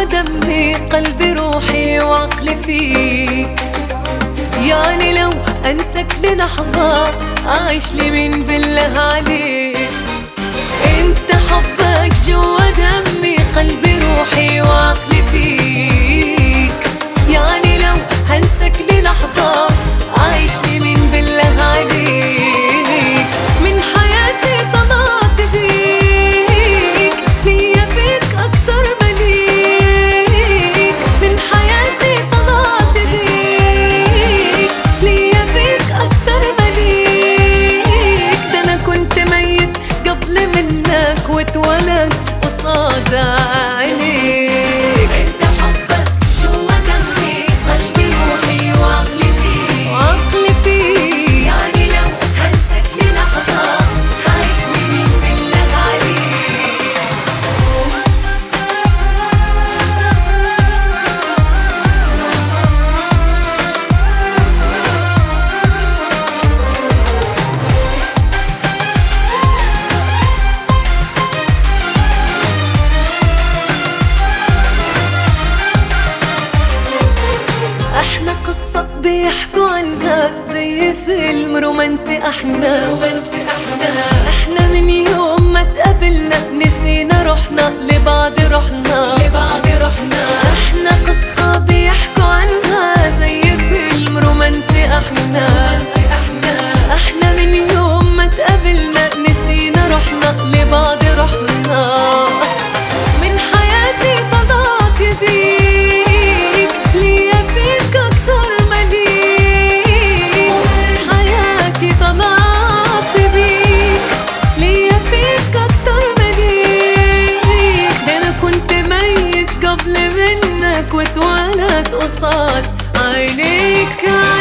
دمي قلبي روحي وعقلي فيك يعني لو انسك للحظة اعيش لي من بالله عليك انت حبك جوا دمي قلبي روحي وعقلي فيك يعني لو هنسك للحظة عايش لي من بالله عليك من حياتي طلعت بيك ليا فيك أكتر مليك من حياتي طلعت بيك ليا فيك أكتر مليك ده أنا كنت ميت قبل منك واتولدت قصاد عينيك انت حبك جوا دمي قلبي روحي وعقلي فيك وعقلي فيك يعني لو هنسك للحظة عايش لي من بالله عليك احنا قصة بيحكوا عنها زي فيلم رومانسي احنا رومانسي احنا احنا من يوم ما تقابلنا نسينا روحنا لبعض رحنا لبعض رحنا احنا قصة بيحكوا عنها زي فيلم رومانسي احنا رومانسي احنا احنا من يوم ما تقابلنا نسينا روحنا لبعض رحنا من حياتي طلعت بيك ليا فيك اكتر مليك من حياتي طلعت بيك ليا فيك اكتر مليك ده انا كنت ميت قبل منك واتولد قصاد عينيك